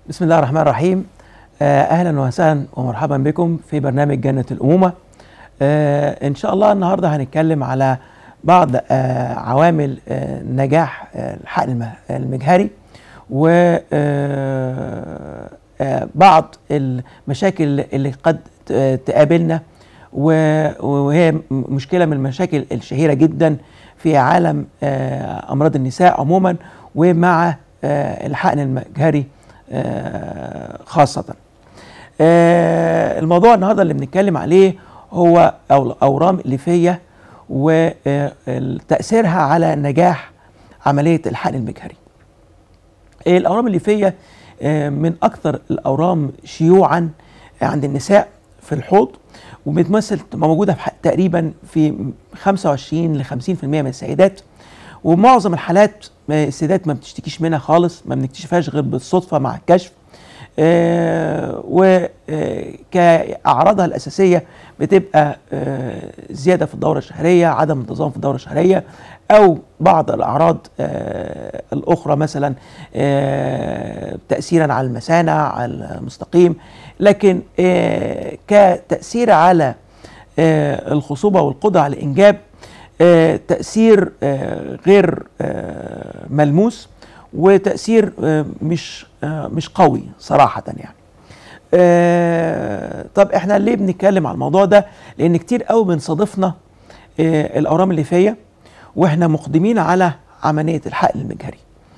بسم الله الرحمن الرحيم آه، اهلا وسهلا ومرحبا بكم في برنامج جنة الأمومة آه، ان شاء الله النهارده هنتكلم على بعض آه، عوامل آه، نجاح آه، الحقن الم- المجهري وبعض المشاكل اللي قد ت- تقابلنا و- وهي م- مشكلة من المشاكل الشهيرة جدا في عالم آه، أمراض النساء عموما ومع آه، الحقن المجهري آه، خاصة آه، الموضوع النهارده اللي بنتكلم عليه هو أو- الاورام الليفيه وتاثيرها على نجاح عمليه الحقن المجهري. آه، الاورام الليفيه آه، من اكثر الاورام شيوعا عند النساء في الحوض وبتمثل تبقى موجوده في ح- تقريبا في 25 ل 50% من السيدات ومعظم الحالات آه، السيدات ما بتشتكيش منها خالص ما بنكتشفهاش غير بالصدفه مع الكشف وكأعراضها الأساسية بتبقى آه، زيادة في الدورة الشهرية عدم انتظام في الدورة الشهرية أو بعض الأعراض آه، الأخرى مثلا آه، تأثيرا على المثانة على المستقيم لكن آه، كتأثير على آه، الخصوبة والقدرة على الإنجاب آه، تأثير آه، غير آه، ملموس وتأثير آه، مش آه، مش قوي صراحة يعني آه، طب احنا ليه بنتكلم على الموضوع ده لان كتير قوي بنصادفنا آه، الاورام الليفيه واحنا مقدمين على عمليه الحقن المجهري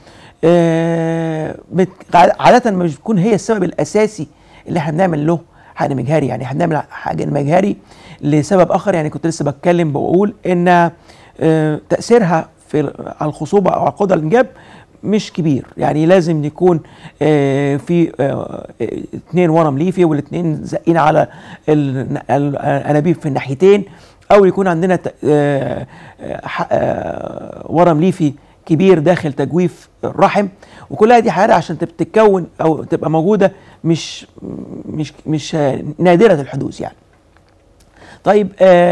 آه، بت- عاده ما مش بتكون هي السبب الاساسي اللي احنا بنعمل له حقن مجهري يعني احنا بنعمل حقن مجهري لسبب اخر يعني كنت لسه بتكلم بقول ان آه، تاثيرها في على الخصوبه او على القدره على الانجاب مش كبير يعني لازم يكون آه، في آه، اتنين ورم ليفي والاتنين زقين على ال- الانابيب في الناحيتين او يكون عندنا ت- آه، آه، ح- آه، ورم ليفي كبير داخل تجويف الرحم وكلها دي حاجات عشان تب- تتكون او تبقى موجوده مش مش مش آه، نادره الحدوث يعني طيب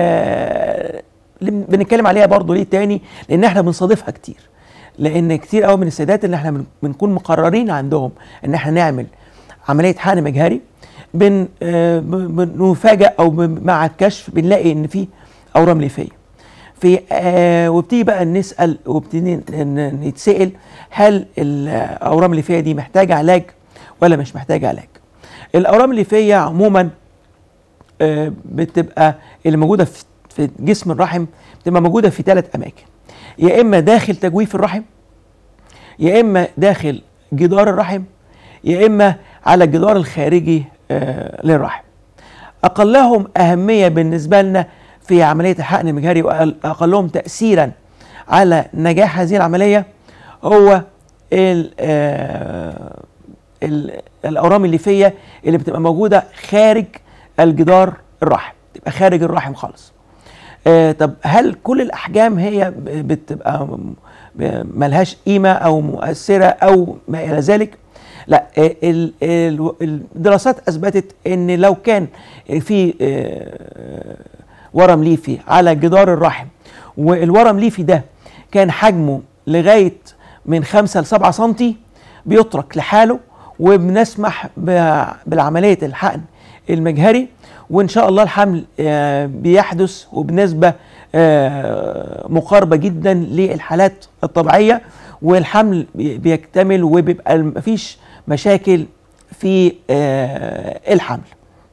آه اللي بن- بنتكلم عليها برضو ليه تاني لان احنا بنصادفها كتير لان كتير قوي من السيدات اللي احنا بن- بنكون مقررين عندهم ان احنا نعمل عمليه حقن مجهري بن آه ب- بنفاجئ او ب- مع الكشف بنلاقي ان في اورام ليفيه في آه وبتيجي بقى نسال وبتيجي ن- ن- نتسال هل الاورام الليفيه دي محتاجه علاج ولا مش محتاجه علاج الاورام الليفيه عموما آه، بتبقى اللي موجوده في في جسم الرحم بتبقى موجوده في ثلاث اماكن يا اما داخل تجويف الرحم يا اما داخل جدار الرحم يا اما على الجدار الخارجي آه، للرحم اقلهم اهميه بالنسبه لنا في عمليه الحقن المجهري واقلهم تاثيرا على نجاح هذه العمليه هو ال- آه، ال- الاورام الليفيه اللي بتبقى موجوده خارج الجدار الرحم تبقى خارج الرحم خالص آه طب هل كل الاحجام هي ب- بتبقى م- ب- ملهاش قيمه او مؤثره او ما الى ذلك لا آه، ال- ال- الدراسات اثبتت ان لو كان في آه، ورم ليفي على جدار الرحم والورم ليفي ده كان حجمه لغايه من 5 ل 7 سم بيترك لحاله وبنسمح ب- بالعمليه الحقن المجهري وان شاء الله الحمل آه، بيحدث وبنسبه آه، مقاربه جدا للحالات الطبيعيه والحمل بي- بيكتمل وبيبقى مفيش مشاكل في آه، الحمل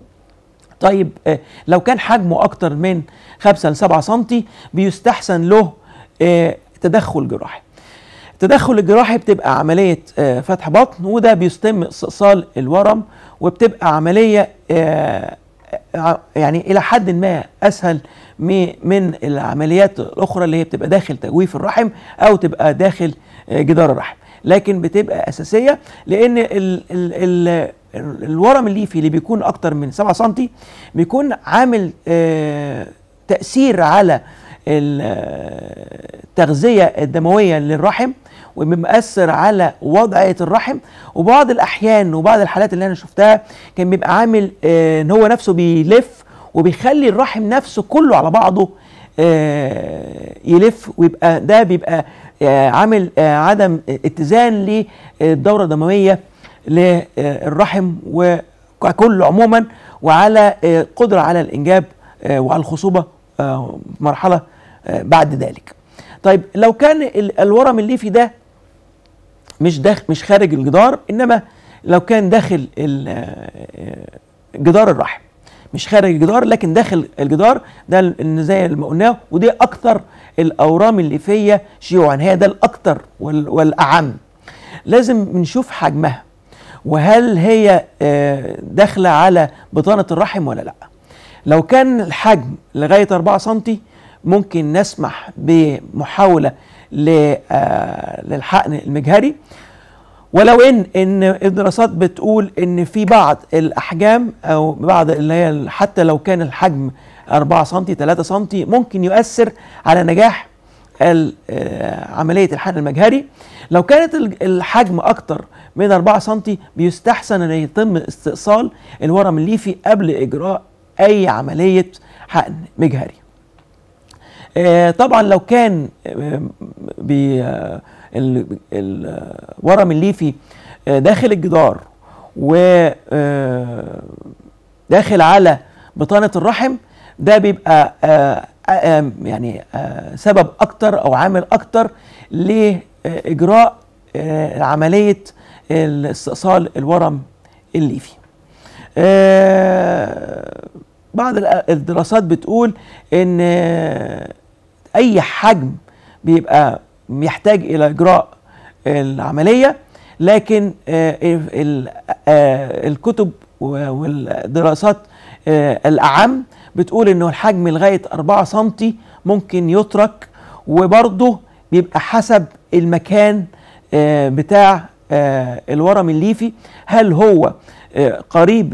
طيب آه، لو كان حجمه اكتر من 5 ل 7 سم بيستحسن له آه، تدخل جراحي التدخل الجراحي بتبقى عملية آه، فتح بطن وده بيتم استئصال الورم وبتبقى عملية آه، آه، يعني إلى حد ما أسهل م- من العمليات الأخرى اللي هي بتبقى داخل تجويف الرحم أو تبقى داخل آه، جدار الرحم لكن بتبقى أساسية لأن ال ال ال الورم الليفي اللي بيكون أكتر من 7 سم بيكون عامل آه، تأثير على ال- التغذية الدموية للرحم وبيأثر على وضعية الرحم وبعض الأحيان وبعض الحالات اللي أنا شفتها كان بيبقى عامل آه، إن هو نفسه بيلف وبيخلي الرحم نفسه كله على بعضه آه، يلف ويبقى ده بيبقى آه، عامل آه، عدم اتزان للدورة الدموية للرحم وككل عموما وعلى آه، قدره على الانجاب آه، وعلى الخصوبه آه، مرحله آه، بعد ذلك. طيب لو كان ال- الورم الليفي ده مش داخل مش خارج الجدار انما لو كان داخل ال- آه، جدار الرحم مش خارج الجدار لكن داخل الجدار ده ال- زي ما قلناه ودي اكثر الاورام الليفيه شيوعا هي ده الاكثر وال- والاعم لازم نشوف حجمها وهل هي آه، داخله على بطانه الرحم ولا لا لو كان الحجم لغايه 4 سم ممكن نسمح بمحاوله ل- آه، للحقن المجهري ولو ان ان الدراسات بتقول ان في بعض الاحجام او بعض اللي هي حتى لو كان الحجم 4 سم 3 سم ممكن يؤثر على نجاح ال- آه، عمليه الحقن المجهري لو كانت ال- الحجم اكتر من 4 سم بيستحسن ان يتم استئصال الورم الليفي قبل اجراء اي عمليه حقن مجهري آه، طبعا لو كان آه، بي- آه، ال- الورم الليفي آه، داخل الجدار و آه، داخل على بطانة الرحم ده بيبقى آه، آه، يعني آه، سبب أكتر أو عامل أكتر لإجراء آه، عملية استئصال الورم الليفي آه، بعض الأ- الدراسات بتقول ان آه، اي حجم بيبقى يحتاج الى اجراء العمليه لكن آه، ال- آه، الكتب و- والدراسات آه، الاعم بتقول انه الحجم لغايه 4 سم ممكن يترك وبرضه بيبقى حسب المكان آه، بتاع آه، الورم الليفي هل هو آه، قريب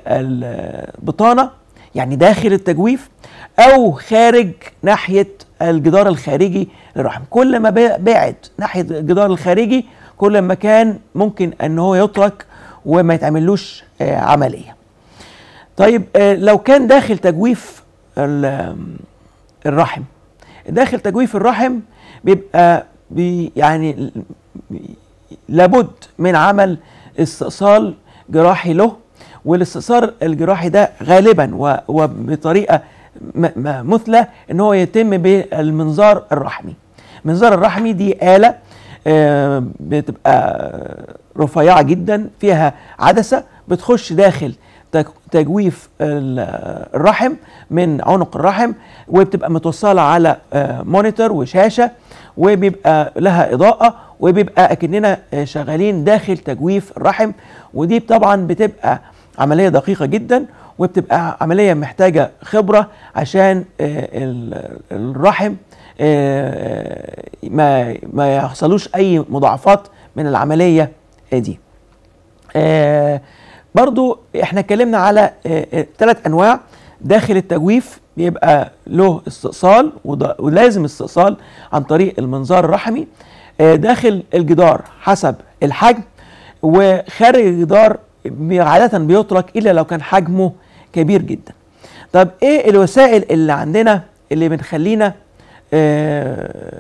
للبطانه يعني داخل التجويف او خارج ناحيه الجدار الخارجي للرحم كل ما بع- بعد ناحيه الجدار الخارجي كل ما كان ممكن ان هو يترك وما يتعملوش آه، عمليه طيب آه، لو كان داخل تجويف ال- الرحم داخل تجويف الرحم بيبقى بي يعني لابد من عمل استئصال جراحي له والاستئصال الجراحي ده غالبا و- وبطريقه م- م- مثلى ان هو يتم بالمنظار الرحمي المنظار الرحمي دي آلة آه، بتبقى رفيعة جدا فيها عدسة بتخش داخل تك- تجويف ال- الرحم من عنق الرحم وبتبقى متوصلة على آه، مونيتور وشاشة وبيبقى لها إضاءة وبيبقى أكننا آه، شغالين داخل تجويف الرحم ودي طبعا بتبقى عملية دقيقة جدا وبتبقى عملية محتاجة خبرة عشان آه، ال- الرحم آه، ما ما يحصلوش أي مضاعفات من العملية دي آه، برضو احنا اتكلمنا على ثلاث انواع داخل التجويف بيبقى له استئصال وده- ولازم استئصال عن طريق المنظار الرحمي آه، داخل الجدار حسب الحجم وخارج الجدار بي- عادة بيترك إلا لو كان حجمه كبير جدا طب ايه الوسائل اللي عندنا اللي بنخلينا آه،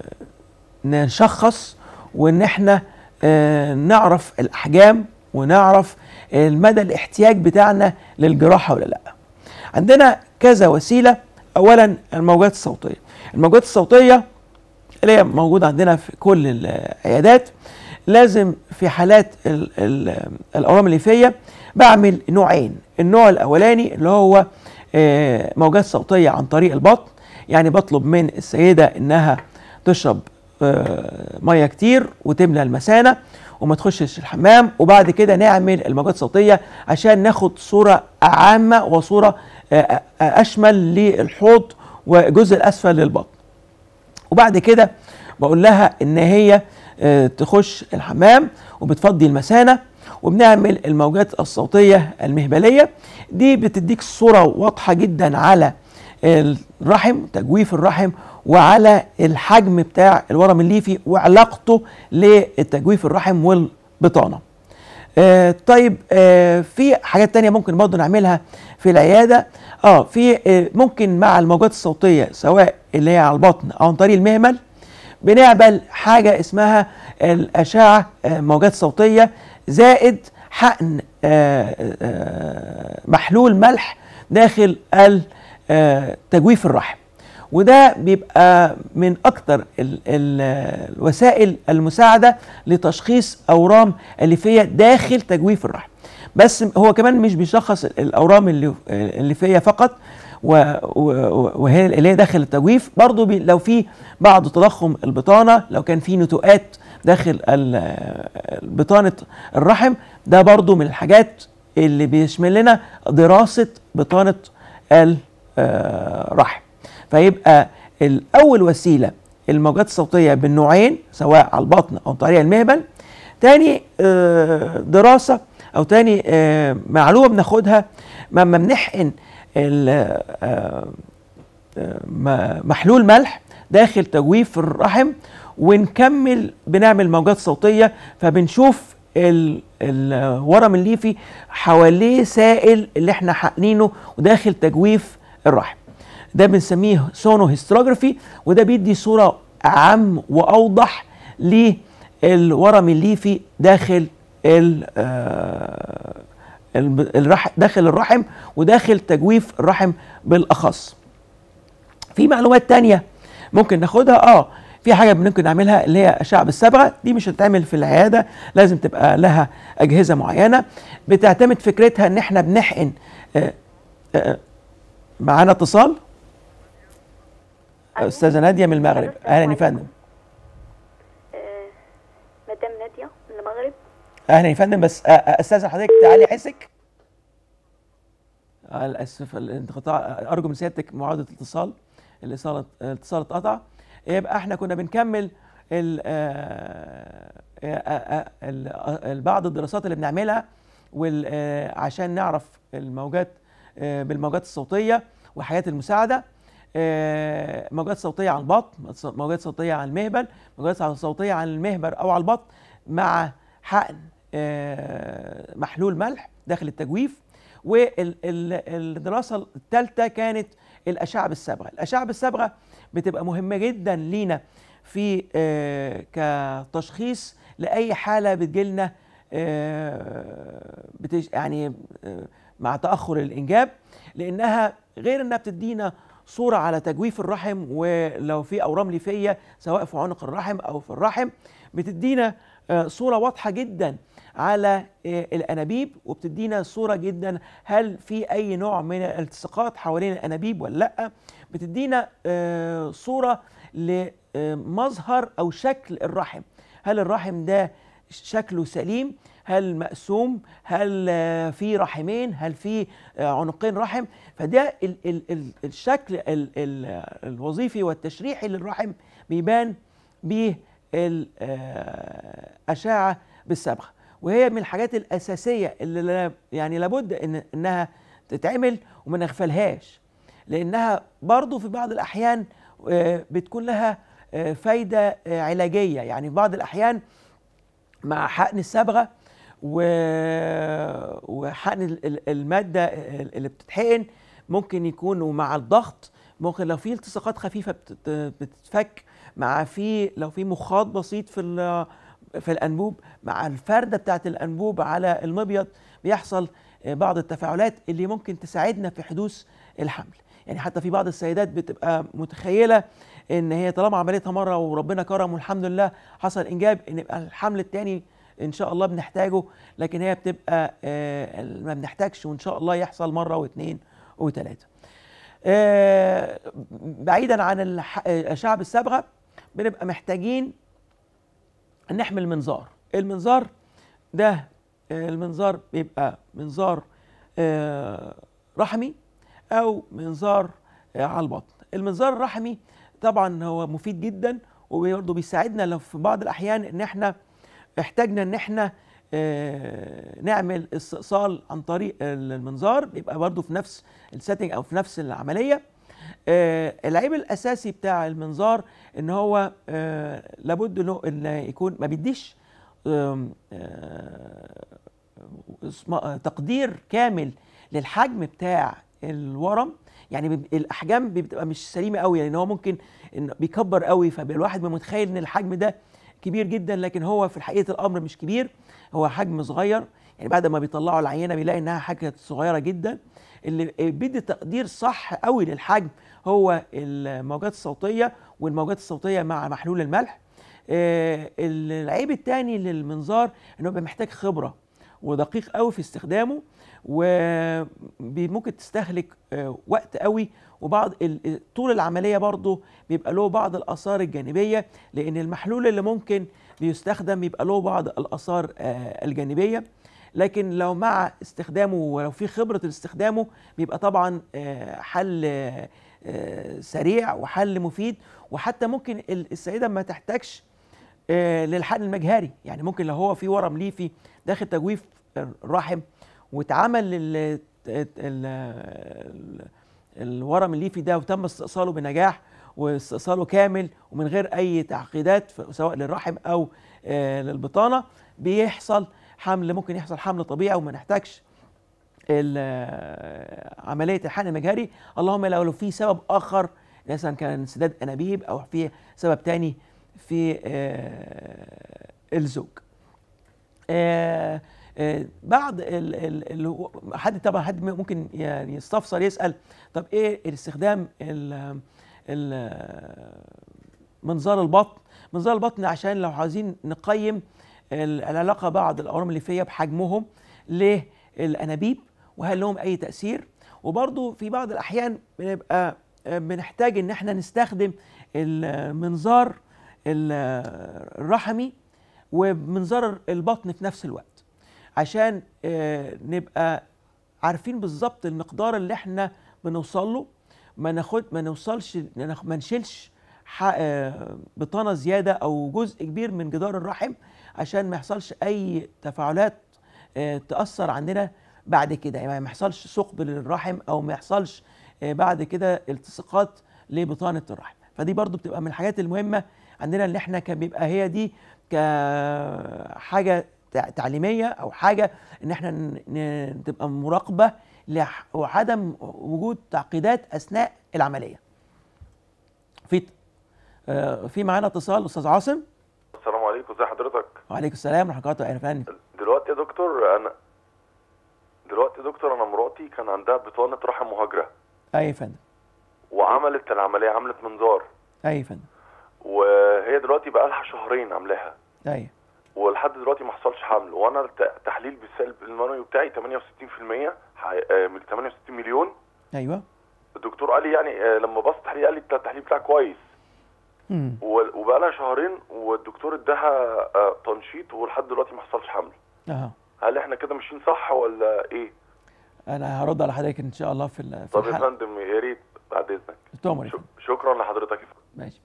نشخص وان احنا آه، نعرف الاحجام ونعرف المدى الاحتياج بتاعنا للجراحه ولا لا عندنا كذا وسيله اولا الموجات الصوتيه الموجات الصوتيه اللي هي موجوده عندنا في كل العيادات لازم في حالات ال- ال- الاورام الليفيه بعمل نوعين النوع الاولاني اللي هو آه، موجات صوتيه عن طريق البطن يعني بطلب من السيده انها تشرب آه، ميه كتير وتملى المثانه وما تخشش الحمام وبعد كده نعمل الموجات الصوتيه عشان ناخد صوره عامه وصوره آه، آه، اشمل للحوض والجزء الاسفل للبطن وبعد كده بقول لها ان هي آه، تخش الحمام وبتفضي المثانه وبنعمل الموجات الصوتيه المهبليه دي بتديك صوره واضحه جدا على الرحم تجويف الرحم وعلى الحجم بتاع الورم الليفي وعلاقته لتجويف الرحم والبطانه آه طيب آه في حاجات تانية ممكن برضه نعملها في العيادة اه في آه ممكن مع الموجات الصوتية سواء اللي هي على البطن او عن طريق المهمل بنعمل حاجة اسمها الأشعة آه موجات صوتية زائد حقن آه، آه، محلول ملح داخل آه، تجويف الرحم وده بيبقى من اكتر ال ال الوسائل المساعده لتشخيص اورام الليفيه داخل تجويف الرحم بس هو كمان مش بيشخص الاورام الليفيه فقط وهي اللي هي داخل التجويف برضو بي لو في بعض تضخم البطانه لو كان في نتوءات داخل بطانه الرحم ده برضو من الحاجات اللي بيشمل لنا دراسه بطانه الرحم فيبقى الاول وسيله الموجات الصوتيه بالنوعين سواء على البطن او طريق المهبل تاني آه، دراسه او تاني آه، معلومه بناخدها لما بنحقن آه، محلول ملح داخل تجويف الرحم ونكمل بنعمل موجات صوتيه فبنشوف الورم الليفي حواليه سائل اللي احنا حقنينه وداخل تجويف الرحم ده بنسميه سونو هيستروجرافي وده بيدي صوره اعم واوضح للورم الليفي داخل آه، الرحم داخل الرحم وداخل تجويف الرحم بالاخص في معلومات تانية ممكن ناخدها اه في حاجه ممكن نعملها اللي هي اشعه بالصبغه دي مش هتتعمل في العياده لازم تبقى لها اجهزه معينه بتعتمد فكرتها ان احنا بنحقن آه آه معانا اتصال أيوة. استاذه ناديه من المغرب اهلا يا فندم آه، مدام ناديه من المغرب اهلا يا فندم بس آه، آه، استاذه حضرتك تعالي حسك للاسف الانقطاع ارجو من سيادتك معاوده الاتصال الاتصال الاتصال اتقطع يبقى احنا كنا بنكمل ال بعض الدراسات اللي بنعملها عشان نعرف الموجات بالموجات الصوتيه وحياه المساعده آه، موجات صوتيه على البطن موجات صوتيه على المهبل موجات صوتيه على المهبر او على البطن مع حقن آه، محلول ملح داخل التجويف والدراسه الثالثه كانت الاشعه بالصبغه الاشعه بالصبغه بتبقى مهمه جدا لينا في آه، كتشخيص لاي حاله بتجيلنا يعني مع تاخر الانجاب لانها غير انها بتدينا صورة على تجويف الرحم ولو في أورام ليفية سواء في عنق الرحم أو في الرحم بتدينا آه، صورة واضحة جدا على آه، الأنابيب وبتدينا صورة جدا هل في أي نوع من الالتصاقات حوالين الأنابيب ولا لأ بتدينا آه، صورة لمظهر أو شكل الرحم هل الرحم ده شكله سليم هل مقسوم هل في رحمين هل في عنقين رحم فده ال ال ال الشكل ال ال الوظيفي والتشريحي للرحم بيبان بالأشعة بالصبغة وهي من الحاجات الأساسية اللي يعني لابد إن إنها تتعمل وما نغفلهاش لأنها برضو في بعض الأحيان آه، بتكون لها آه، فايدة آه، علاجية يعني في بعض الأحيان مع حقن الصبغة وحقن المادة اللي بتتحقن ممكن يكونوا مع الضغط ممكن لو في التصاقات خفيفه بتتفك مع في لو في مخاط بسيط في في الانبوب مع الفرده بتاعت الانبوب على المبيض بيحصل بعض التفاعلات اللي ممكن تساعدنا في حدوث الحمل يعني حتى في بعض السيدات بتبقى متخيله ان هي طالما عملتها مره وربنا كرم والحمد لله حصل انجاب ان يبقى الحمل الثاني ان شاء الله بنحتاجه لكن هي بتبقى آه، ما بنحتاجش وان شاء الله يحصل مره واثنين وثلاثة آه بعيدا عن الأشعة بالصبغة بنبقى محتاجين نحمل منظار المنظار ده آه المنظار بيبقى منظار آه رحمي أو منظار آه على البطن المنظار الرحمي طبعا هو مفيد جدا وبرضه بيساعدنا لو في بعض الأحيان إن احنا احتاجنا إن احنا آه، نعمل استئصال عن طريق المنظار بيبقى برضو في نفس السيتنج او في نفس العمليه آه، العيب الاساسي بتاع المنظار ان هو آه، لابد له ان يكون ما بيديش تقدير كامل للحجم بتاع الورم يعني الاحجام بتبقى مش سليمه قوي يعني هو ممكن إن بيكبر قوي فالواحد متخيل ان الحجم ده كبير جدا لكن هو في حقيقه الامر مش كبير هو حجم صغير يعني بعد ما بيطلعوا العينه بيلاقي انها حاجه صغيره جدا اللي بيدي تقدير صح قوي للحجم هو الموجات الصوتيه والموجات الصوتيه مع محلول الملح آه، العيب الثاني للمنظار انه بيبقى محتاج خبره ودقيق قوي في استخدامه وممكن تستهلك آه، وقت قوي وبعض ال- طول العمليه برضه بيبقى له بعض الاثار الجانبيه لان المحلول اللي ممكن بيستخدم بيبقى له بعض الاثار آه، الجانبيه لكن لو مع استخدامه ولو في خبره استخدامه بيبقى طبعا آه، حل آه، آه، سريع وحل مفيد وحتى ممكن ال- السيده ما تحتاجش آه، للحقن المجهري يعني ممكن لو هو في ورم ليفي داخل تجويف الرحم واتعمل ال- ال- ال- الورم الليفي ده وتم استئصاله بنجاح واستئصاله كامل ومن غير اي تعقيدات ف- سواء للرحم او آه، للبطانه بيحصل حمل ممكن يحصل حمل طبيعي وما نحتاجش ال- عمليه الحقن المجهري اللهم لو لو في سبب اخر مثلا كان انسداد انابيب او في سبب تاني في آه، الزوج آه، آه، بعض ال ال ال حد طبعا حد ممكن يعني يستفسر يسال طب ايه الاستخدام ال ال منظار البطن منظار البطن عشان لو عايزين نقيم ال- العلاقه بعض الاورام الليفيه بحجمهم للانابيب وهل لهم اي تاثير وبرضه في بعض الاحيان بنبقى آه، بنحتاج ان احنا نستخدم المنظار ال- الرحمي ومنظار البطن في نفس الوقت عشان آه، نبقى عارفين بالظبط المقدار اللي احنا بنوصل له ما ناخد ما نوصلش ناخ- ما نشيلش ح- آه، بطانه زياده او جزء كبير من جدار الرحم عشان ما يحصلش اي تفاعلات آه، تاثر عندنا بعد كده يعني ما يحصلش ثقب للرحم او ما يحصلش آه، بعد كده التصاقات لبطانه الرحم فدي برضو بتبقى من الحاجات المهمه عندنا اللي احنا كان بيبقى هي دي كحاجه تع- تعليميه او حاجه ان احنا ن- ن- تبقى مراقبه لح- وعدم وجود تعقيدات اثناء العمليه. في آه، في معانا اتصال استاذ عاصم السلام عليكم ازي حضرتك وعليكم السلام ورحمه الله وبركاته يا فندم دلوقتي يا دكتور انا دلوقتي يا دكتور انا مراتي كان عندها بطانه رحم مهاجره اي يا فندم وعملت العمليه عملت منظار اي يا فندم وهي دلوقتي بقى لها شهرين عاملاها اي ولحد دلوقتي ما حصلش حمل وانا الت- تحليل بالسلب المنوي بتاعي 68% حي- آه، من 68 مليون ايوه الدكتور قال لي يعني آه، لما بص التحليل قال لي "أنت التحليل بتاعك كويس مم. و- وبقى لها شهرين والدكتور اداها آه، تنشيط ولحد دلوقتي ما حصلش حمل اها هل احنا كده ماشيين صح ولا ايه؟ انا هرد على حضرتك ان شاء الله في ال- في طب يا الحلقه فندم يا ريت بعد اذنك تؤمر يا شك- فندم. شكرا لحضرتك يا فندم ماشي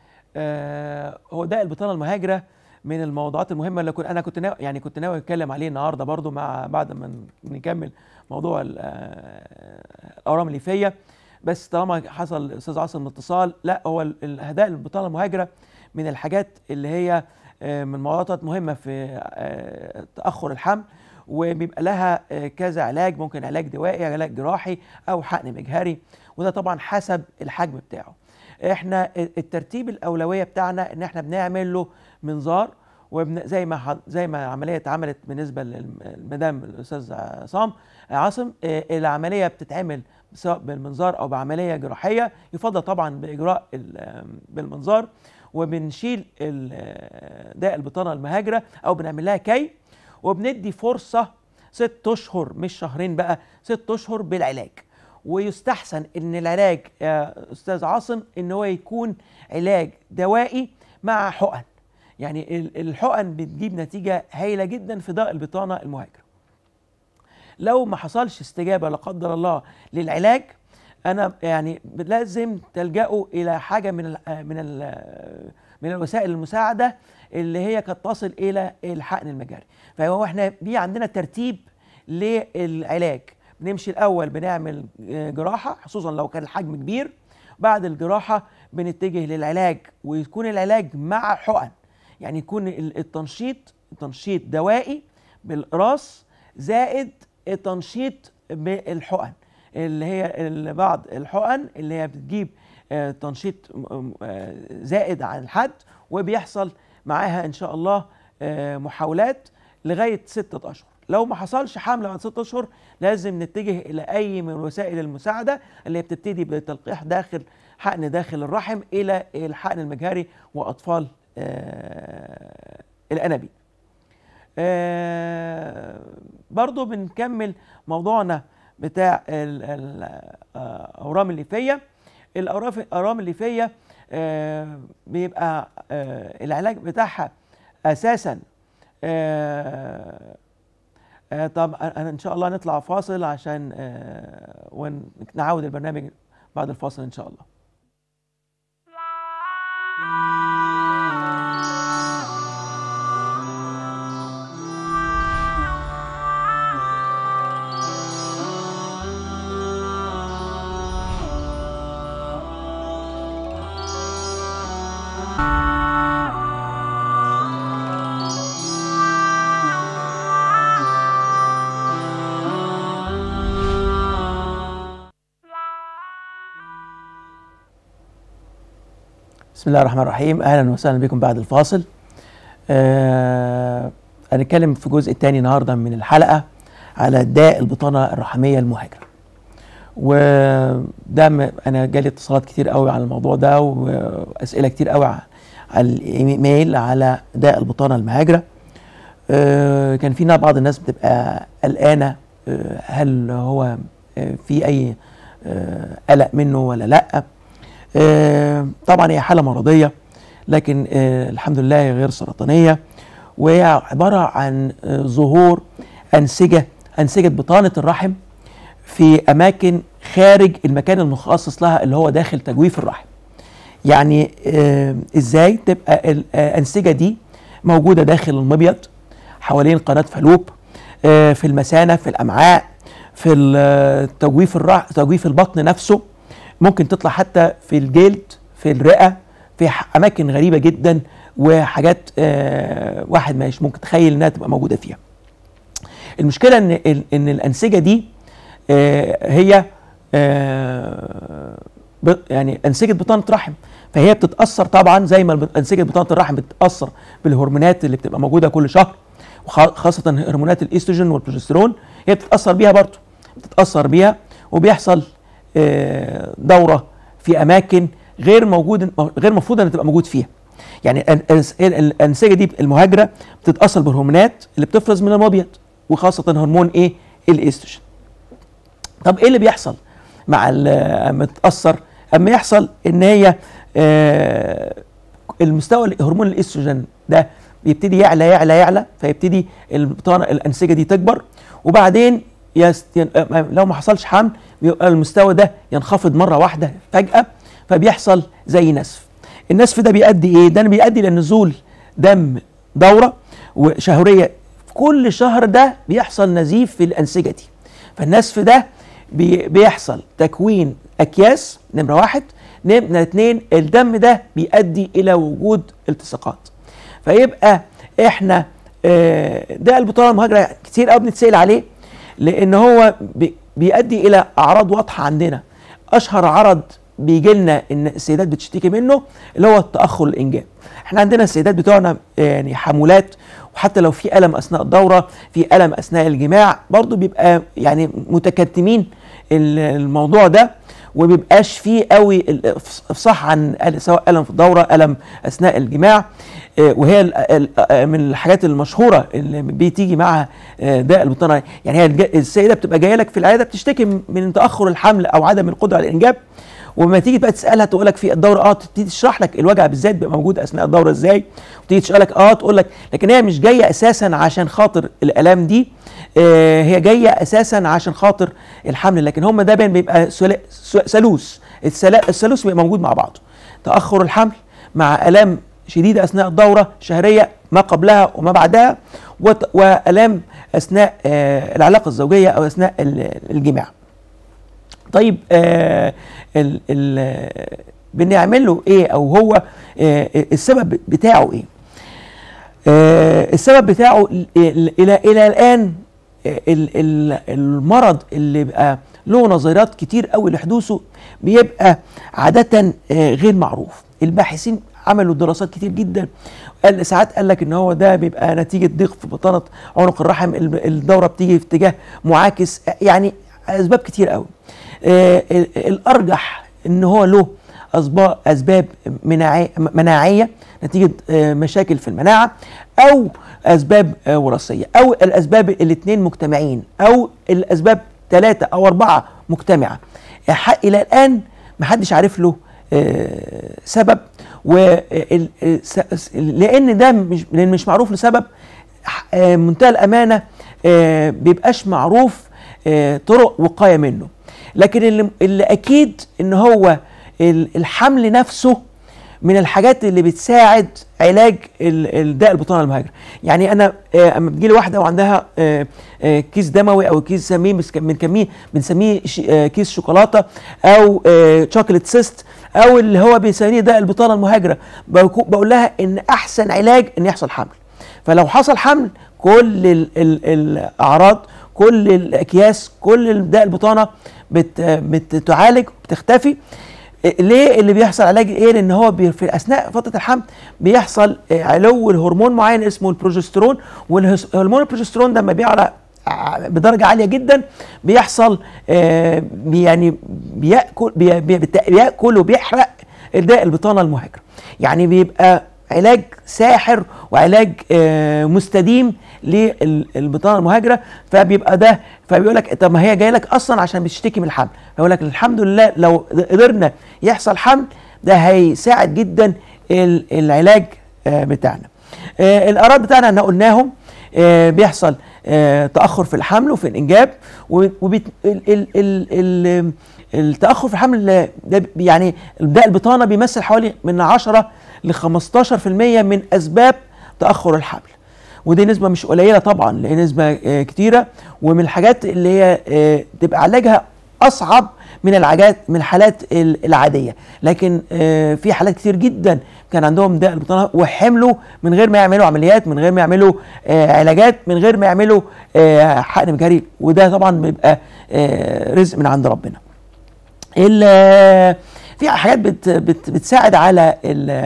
آه هو ده البطانه المهاجره من الموضوعات المهمه اللي كنت انا كنت ناوي يعني كنت ناوي اتكلم عليه النهارده برضو مع بعد ما ن- نكمل موضوع ال- آه، الاورام الليفيه بس طالما حصل استاذ عاصم اتصال لا هو ال- الاهداء البطانه المهاجره من الحاجات اللي هي آه، من موضوعات مهمه في آه، تاخر الحمل وبيبقى لها آه، كذا علاج ممكن علاج دوائي علاج جراحي او حقن مجهري وده طبعا حسب الحجم بتاعه احنا الترتيب الاولويه بتاعنا ان احنا بنعمل له منظار وبن زي ما ح- زي ما العمليه اتعملت بالنسبه للمدام الاستاذ عصام عاصم آه، العمليه بتتعمل سواء بالمنظار او بعمليه جراحيه يفضل طبعا باجراء ال- بالمنظار وبنشيل ال- داء البطانه المهاجره او بنعمل لها كي وبندي فرصه ست اشهر مش شهرين بقى ست اشهر بالعلاج ويستحسن ان العلاج يا استاذ عاصم ان هو يكون علاج دوائي مع حقن يعني ال- الحقن بتجيب نتيجه هايله جدا في ضاء البطانه المهاجره لو ما حصلش استجابه لا قدر الله للعلاج انا يعني لازم تلجأوا الى حاجه من ال من ال من الوسائل المساعده اللي هي قد تصل الى الحقن المجاري فهو احنا في عندنا ترتيب للعلاج بنمشي الاول بنعمل آه، جراحه خصوصا لو كان الحجم كبير بعد الجراحه بنتجه للعلاج ويكون العلاج مع حقن يعني يكون ال- التنشيط تنشيط دوائي بالراس زائد التنشيط بالحقن اللي هي ال- بعض الحقن اللي هي بتجيب آه، تنشيط م- آه، زائد عن الحد وبيحصل معاها ان شاء الله آه، محاولات لغايه ستة اشهر لو ما حصلش حمل بعد ست اشهر لازم نتجه الى اي من وسائل المساعده اللي هي بتبتدي بالتلقيح داخل حقن داخل الرحم الى الحقن المجهري واطفال آه الانابيب. آه برضو بنكمل موضوعنا بتاع ال- ال- آه، الاورام الليفيه الأوراف- الاورام الليفيه آه بيبقى آه العلاج بتاعها اساسا آه آه طب انا ان شاء الله نطلع فاصل عشان آه ونعود البرنامج بعد الفاصل ان شاء الله بسم الله الرحمن الرحيم اهلا وسهلا بكم بعد الفاصل آه هنتكلم في الجزء الثاني النهارده من الحلقه على داء البطانه الرحميه المهاجره وده م- انا جالي اتصالات كتير قوي على الموضوع ده واسئله كتير قوي ع- على الايميل على داء البطانه المهاجره آه كان فينا بعض الناس بتبقى قلقانه آه هل هو آه في اي آه قلق منه ولا لا آه، طبعا هي حاله مرضيه لكن آه، الحمد لله هي غير سرطانيه وهي عباره عن آه، ظهور انسجه انسجه بطانه الرحم في اماكن خارج المكان المخصص لها اللي هو داخل تجويف الرحم. يعني آه، ازاي تبقى الانسجه دي موجوده داخل المبيض حوالين قناه فالوب آه، في المثانه في الامعاء في ال- تجويف الرح تجويف البطن نفسه ممكن تطلع حتى في الجلد في الرئه في ح- اماكن غريبه جدا وحاجات آه، واحد مش ممكن تخيل انها تبقى موجوده فيها. المشكله ان ال- ان الانسجه دي آه، هي آه، ب- يعني انسجه بطانه رحم فهي بتتاثر طبعا زي ما الب- انسجه بطانه الرحم بتتاثر بالهرمونات اللي بتبقى موجوده كل شهر وخاصه هرمونات الاستروجين والبروجسترون هي بتتاثر بيها برضه بتتاثر بيها وبيحصل آه، دوره في اماكن غير موجود غير مفروض ان تبقى موجود فيها يعني الأن- الأنس- الانسجه دي المهاجره بتتاثر بالهرمونات اللي بتفرز من المبيض وخاصه هرمون ايه الاستروجين طب ايه اللي بيحصل مع ال- اما تتاثر اما يحصل ان هي آه، المستوى هرمون الاستروجين ده بيبتدي يعلى يعلى يعلى فيبتدي البطانه الانسجه دي تكبر وبعدين يست... ين- آه، لو ما حصلش حمل بيبقى المستوى ده ينخفض مره واحده فجاه فبيحصل زي نسف النسف ده بيؤدي ايه ده بيؤدي لنزول دم دوره وشهريه في كل شهر ده بيحصل نزيف في الانسجه دي فالنسف ده بي بيحصل تكوين اكياس نمره واحد نمره اتنين الدم ده بيؤدي الى وجود التصاقات فيبقى احنا آه، ده البطانه المهاجره كتير قوي بنتسال عليه لان هو بي- بيؤدي الى اعراض واضحه عندنا اشهر عرض بيجي لنا ان السيدات بتشتكي منه اللي هو تاخر الانجاب احنا عندنا السيدات بتوعنا يعني حمولات وحتى لو في الم اثناء الدوره في الم اثناء الجماع برضو بيبقى يعني متكتمين ال- الموضوع ده ومبيبقاش فيه قوي ال- افصاح عن ال- سواء الم في الدوره الم اثناء الجماع آه، وهي ال- ال- آه، من الحاجات المشهوره اللي بتيجي معها آه، داء البطانه يعني هي الج- السيده بتبقى جايه لك في العياده بتشتكي من تاخر الحمل او عدم القدره على الانجاب وما تيجي بقى تسالها تقول لك في الدوره اه تبتدي تشرح لك الوجع بالذات بيبقى موجود اثناء الدوره ازاي وتيجي تسالك اه تقول لك لكن هي مش جايه اساسا عشان خاطر الالام دي آه هي جايه اساسا عشان خاطر الحمل لكن هم ده بين بيبقى سلا- س- ثالوث السلا- الثالوث بيبقى موجود مع بعضه تاخر الحمل مع الام شديده اثناء الدوره الشهريه ما قبلها وما بعدها وت- والام اثناء آه العلاقه الزوجيه او اثناء ال- الجماع طيب آه ال ال بنعمل له ايه او هو آه السبب بتاعه ايه آه السبب بتاعه ال- ال- الى الى الان آه، ال- ال- المرض اللي بقى له نظريات كتير قوي لحدوثه بيبقى عادة آه، غير معروف الباحثين عملوا دراسات كتير جدا قال ساعات قال لك ان هو ده بيبقى نتيجه ضيق في بطانه عنق الرحم ال- الدوره بتيجي في اتجاه معاكس يعني اسباب كتير قوي آه، ال- الارجح ان هو له اسباب اسباب مناعي- مناعيه نتيجه آه، مشاكل في المناعه او اسباب آه، وراثيه او الاسباب الاثنين مجتمعين او الاسباب ثلاثه او اربعه مجتمعه ح- الى الان ما حدش عارف له آه، سبب و ال- ال- س- لان ده مش لان مش معروف لسبب ح- آه، منتهى الامانه آه، بيبقاش معروف آه، طرق وقايه منه لكن اللي, اللي اكيد ان هو ال- الحمل نفسه من الحاجات اللي بتساعد علاج ال- الداء البطانه المهاجره يعني انا آه، اما بتجي لي واحده وعندها آه، آه، كيس دموي او كيس سميه بنسك- بنسميه بنسميه ش- آه، كيس شوكولاته او آه، شوكليت سيست او اللي هو بيسميه داء البطانه المهاجره بكو- بقول لها ان احسن علاج ان يحصل حمل فلو حصل حمل كل ال ال الاعراض كل الاكياس كل داء البطانه بت بتعالج بتختفي ليه اللي بيحصل علاج ايه لان هو بي في اثناء فتره الحمل بيحصل آه، علو الهرمون معين اسمه البروجسترون والهرمون البروجسترون ده لما بيعلى ع- بدرجه عاليه جدا بيحصل آه، بي- يعني بياكل بي- بي- بت- بياكل وبيحرق داء البطانه المهاجره يعني بيبقى علاج ساحر وعلاج آه، مستديم للبطانه المهاجره فبيبقى ده فبيقول لك طب ما هي جايه لك اصلا عشان بتشتكي من الحمل فيقول لك الحمد لله لو قدرنا يحصل حمل ده هيساعد جدا ال- العلاج آه، بتاعنا آه، الاعراض بتاعنا احنا قلناهم آه، بيحصل آه، تاخر في الحمل وفي الانجاب وبت... ال... ال... ال... ال... التاخر في الحمل ده بي- يعني داء البطانه بيمثل حوالي من 10 ل 15% من اسباب تاخر الحمل ودي نسبه مش قليله طبعا لان نسبه آه، كتيره ومن الحاجات اللي هي آه، تبقى علاجها اصعب من العاجات من الحالات ال- العاديه لكن آه، في حالات كتير جدا كان عندهم داء البطانه وحملوا من غير ما يعملوا عمليات من غير ما يعملوا آه، علاجات من غير ما يعملوا آه، حقن مجهري وده طبعا بيبقى آه، رزق من عند ربنا ال- في حاجات بت بت بتساعد على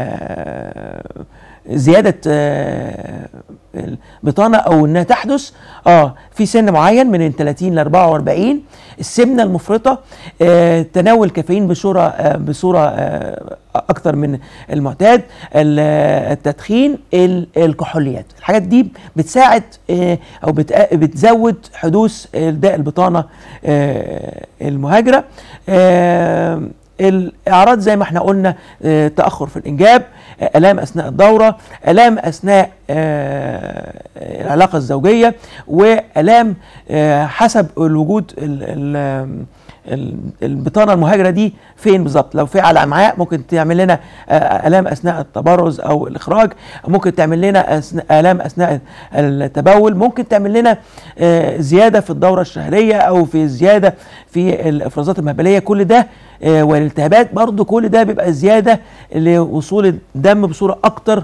ال- زياده آه، البطانه او انها تحدث اه في سن معين من 30 ل 44 السمنه المفرطه آه، تناول كافيين بصوره آه، بصوره آه، اكتر من المعتاد ال- التدخين ال- الكحوليات الحاجات دي بتساعد آه، او بتق- بتزود حدوث داء البطانه آه، المهاجره آه، الاعراض زي ما احنا قلنا آه، تاخر في الانجاب آه، الام اثناء الدوره الام اثناء آه، العلاقه الزوجيه والام آه، حسب الوجود ال- ال- ال- البطانه المهاجره دي فين بالظبط لو في على امعاء ممكن تعمل لنا آه، الام اثناء التبرز او الاخراج ممكن تعمل لنا أثناء- الام اثناء التبول ممكن تعمل لنا آه، زياده في الدوره الشهريه او في زياده في الافرازات المهبليه كل ده آه، والالتهابات برضو كل ده بيبقى زياده لوصول الدم بصوره اكتر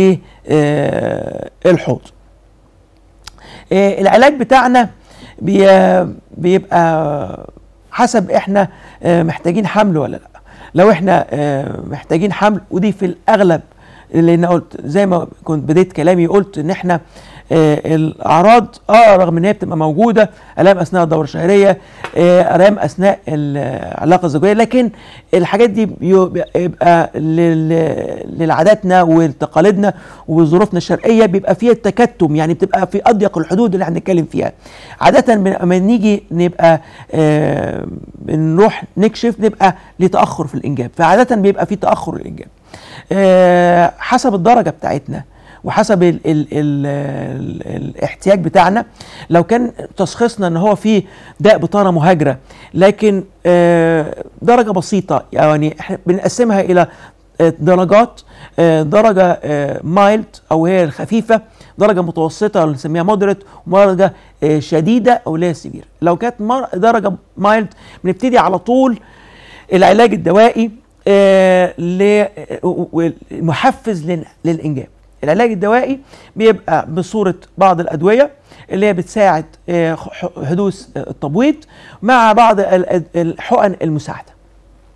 للحوض آه، العلاج بتاعنا بي- بيبقى حسب احنا آه، محتاجين حمل ولا لا لو احنا آه، محتاجين حمل ودي في الاغلب لان قلت زي ما كنت بديت كلامي قلت ان احنا آه، الاعراض اه رغم ان هي بتبقى موجوده الام اثناء الدوره الشهريه آه، الام اثناء العلاقه الزوجيه لكن الحاجات دي بيو- بيبقى لل- للعاداتنا ولتقاليدنا وظروفنا الشرقيه بيبقى فيها التكتم يعني بتبقى في اضيق الحدود اللي احنا بنتكلم فيها عاده بن- لما نيجي نبقى آه، بنروح نكشف نبقى لتاخر في الانجاب فعاده بيبقى في تاخر الانجاب آه، حسب الدرجه بتاعتنا وحسب ال ال ال ال الاحتياج بتاعنا لو كان تشخيصنا ان هو في داء بطانه مهاجره لكن آه، درجه بسيطه يعني احنا بنقسمها الى آه، درجات آه، درجه مايلد او هي الخفيفه درجه متوسطه اللي نسميها مودريت ودرجه آه، شديده او اللي هي سيفير لو كانت مر- درجه مايلد بنبتدي على طول العلاج الدوائي آه، ل- و- محفز لل- للانجاب العلاج الدوائي بيبقى بصوره بعض الادويه اللي هي بتساعد آه، ح- حدوث آه، التبويض مع بعض ال- الحقن المساعده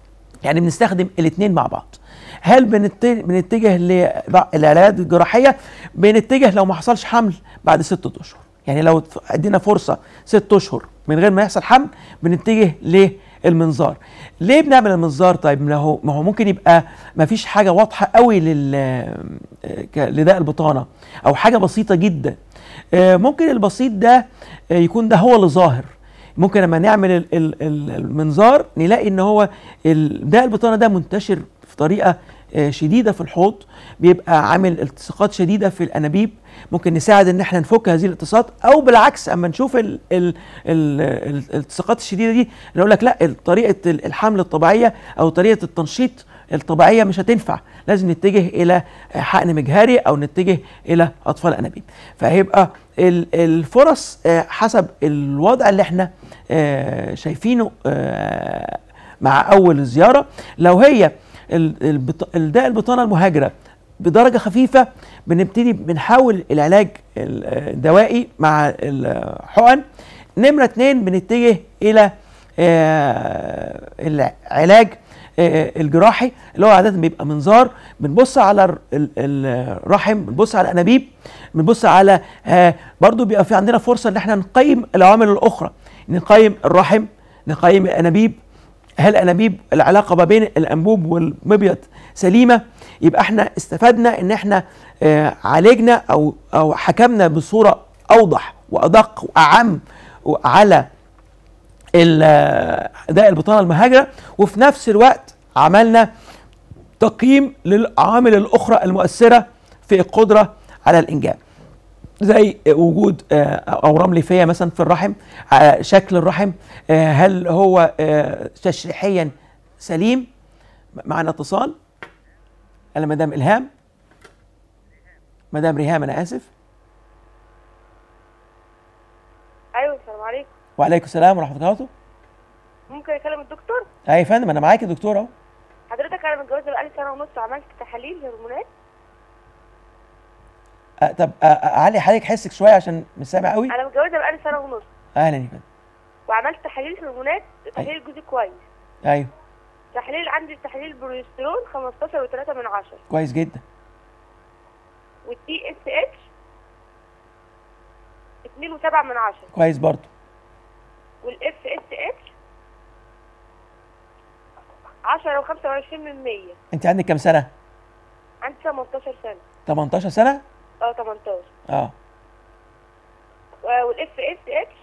يعني بنستخدم الاثنين مع بعض هل بنت- بنتجه للعلاجات الجراحيه بنتجه لو ما حصلش حمل بعد ستة اشهر يعني لو ادينا فرصه ست اشهر من غير ما يحصل حمل بنتجه للمنظار ليه بنعمل المنظار طيب ما هو ما هو ممكن يبقى ما فيش حاجه واضحه قوي لل ك- لداء البطانه او حاجه بسيطه جدا آه، ممكن البسيط ده آه، يكون ده هو اللي ظاهر ممكن لما نعمل ال- ال- ال- المنظار نلاقي ان هو ال- داء البطانه ده منتشر في طريقه آه، شديده في الحوض بيبقى عامل التصاقات شديده في الانابيب ممكن نساعد ان احنا نفك هذه الالتصاقات او بالعكس اما نشوف ال- ال- ال- ال- الالتصاقات الشديده دي نقول لك لا طريقه ال- الحمل الطبيعيه او طريقه التنشيط الطبيعيه مش هتنفع لازم نتجه الى حقن مجهري او نتجه الى اطفال انابيب فهيبقى ال- الفرص آه، حسب الوضع اللي احنا آه، شايفينه آه، مع اول الزياره لو هي ال- البط- الداء البطانه المهاجره بدرجه خفيفه بنبتدي بنحاول العلاج ال- الدوائي مع الحقن نمره اتنين بنتجه الى آه، العلاج آه، الجراحي اللي هو عاده بيبقى منظار بنبص على الر- ال- الرحم بنبص على الانابيب بنبص على آه، برضو بيبقى في عندنا فرصه ان احنا نقيم العوامل الاخرى نقيم الرحم نقيم الانابيب هل الانابيب العلاقه ما بين الانبوب والمبيض سليمه يبقى احنا استفدنا ان احنا آه، عالجنا او او حكمنا بصوره اوضح وادق واعم على ال- داء البطانه المهاجره وفي نفس الوقت عملنا تقييم للعوامل الاخرى المؤثره في القدره على الانجاب زي وجود آه، اورام ليفيه مثلا في الرحم آه، شكل الرحم آه، هل هو آه، تشريحيا سليم معنا اتصال انا مدام الهام مدام ريهام انا اسف ايوه السلام عليكم وعليكم السلام ورحمه الله وبركاته ممكن اكلم الدكتور اي يا فندم انا معاك يا دكتور اهو حضرتك انا متجوزه بقالي سنه ونص وعملت تحاليل هرمونات آه، طب آه، آه، علي حضرتك حسك شويه عشان مش سامع قوي انا متجوزه بقالي سنه ونص اهلا يا فندم وعملت تحاليل هرمونات تحليل جوزي كويس ايوه تحليل عندي تحليل بروجسترون 15 و3 من 10 كويس جدا والتي اس اتش 2 و7 من 10 كويس برضو والاف اس اتش 10 و25 من 100 انت عندك كام سنه عندي 18 سنه 18 سنه اه 18 اه والاف اس اتش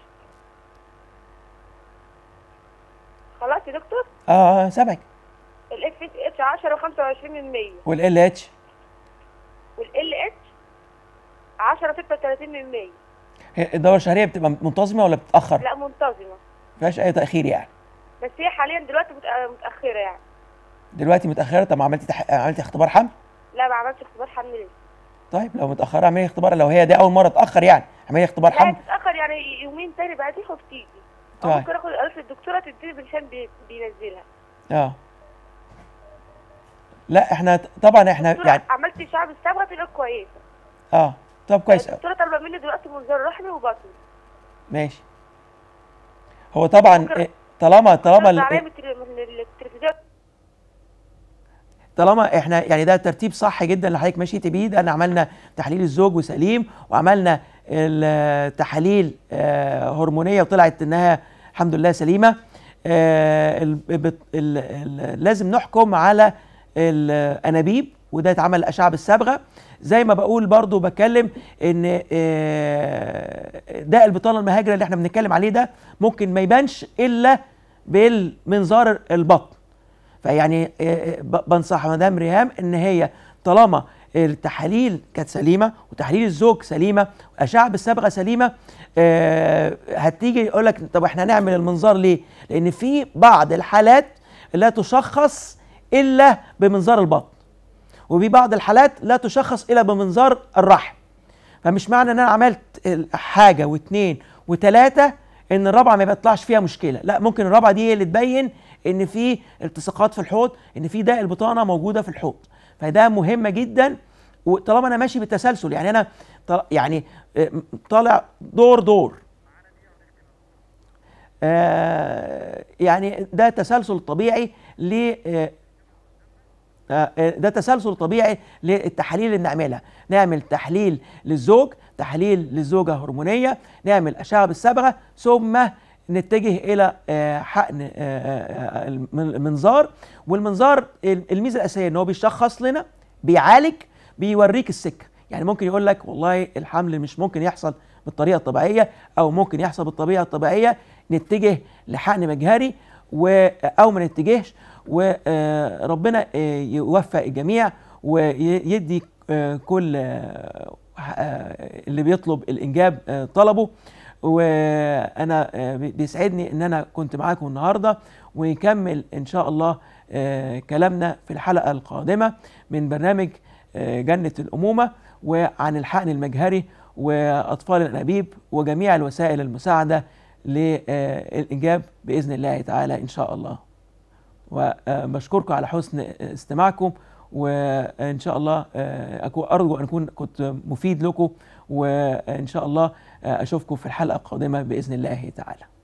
خلاص يا دكتور اه اه سامعك الاف اس اتش 10 و25 من 100 والال اتش والال اتش 10 36 من 100 الدوره الشهريه بتبقى منتظمه ولا بتتاخر؟ لا منتظمه ما فيهاش اي تاخير يعني بس هي حاليا دلوقتي متأ- متاخره يعني دلوقتي متاخره طب ما عملتي تح... عملتي اختبار حمل؟ لا ما عملتش اختبار حمل لسه طيب لو متاخره اعملي اختبار لو هي دي اول مره تاخر يعني اعملي اختبار لا حمل تتاخر يعني يومين تاني بعديها وبتيجي أو طيب. ممكن اخد قالت الدكتوره تديني برشام بي- بينزلها اه لا احنا طبعا احنا الدكتورة يعني عملت شعب الصبغه طلعت كويسه اه طب كويس أوي. الدكتوره طالبه مني دلوقتي منظار رحمي وبطني ماشي هو طبعا ممكن- إيه، طالما طالما رد عليا ال- من التلي- من التلفزيون طالما احنا يعني ده ترتيب صح جدا اللي حضرتك مشيتي بيه ده احنا عملنا تحليل الزوج وسليم وعملنا التحاليل آه، هرمونيه وطلعت انها الحمد لله سليمه آه، ال- بت- ال- ال- لازم نحكم على الانابيب وده اتعمل اشعه بالصبغه زي ما بقول برضو بتكلم ان آه، داء البطانه المهاجره اللي احنا بنتكلم عليه ده ممكن ما يبانش الا بالمنظار البطن فيعني آه، آه، ب- بنصح مدام ريهام ان هي طالما التحاليل كانت سليمه وتحاليل الزوج سليمه واشعه بالصبغه سليمه آه، هتيجي يقول لك طب احنا هنعمل المنظار ليه؟ لان في بعض الحالات لا تشخص الا بمنظار البطن وفي بعض الحالات لا تشخص الا بمنظار الرحم فمش معنى ان انا عملت ال- حاجه واثنين وثلاثه ان الرابعه ما بيطلعش فيها مشكله لا ممكن الرابعه دي هي اللي تبين ان في التصاقات في الحوض ان في داء البطانه موجوده في الحوض فده مهمه جدا وطالما انا ماشي بالتسلسل يعني انا طل- يعني آه، طالع دور دور آه، يعني ده تسلسل طبيعي ل آه، آه، ده تسلسل طبيعي للتحاليل اللي بنعملها نعمل تحليل للزوج تحليل للزوجة هرمونية نعمل أشعة بالصبغة ثم نتجه إلى آه، حقن آه، آه، الم- المنظار والمنظار الميزة الأساسية إن هو بيشخص لنا بيعالج بيوريك السكة يعني ممكن يقول لك والله الحمل مش ممكن يحصل بالطريقة الطبيعية أو ممكن يحصل بالطريقة الطبيعية نتجه لحقن مجهري و أو ما نتجهش وربنا يوفق الجميع ويدي آه، كل آه، آه، اللي بيطلب الإنجاب آه، طلبه وأنا آه، بيسعدني إن أنا كنت معاكم النهاردة ونكمل إن شاء الله آه، كلامنا في الحلقة القادمة من برنامج آه، جنة الأمومة وعن الحقن المجهري وأطفال الأنابيب وجميع الوسائل المساعدة للإنجاب بإذن الله تعالى إن شاء الله وبشكركم على حسن استماعكم وإن شاء الله آه، أكون أرجو أن أكون كنت مفيد لكم وإن شاء الله آه، أشوفكم في الحلقة القادمة بإذن الله تعالى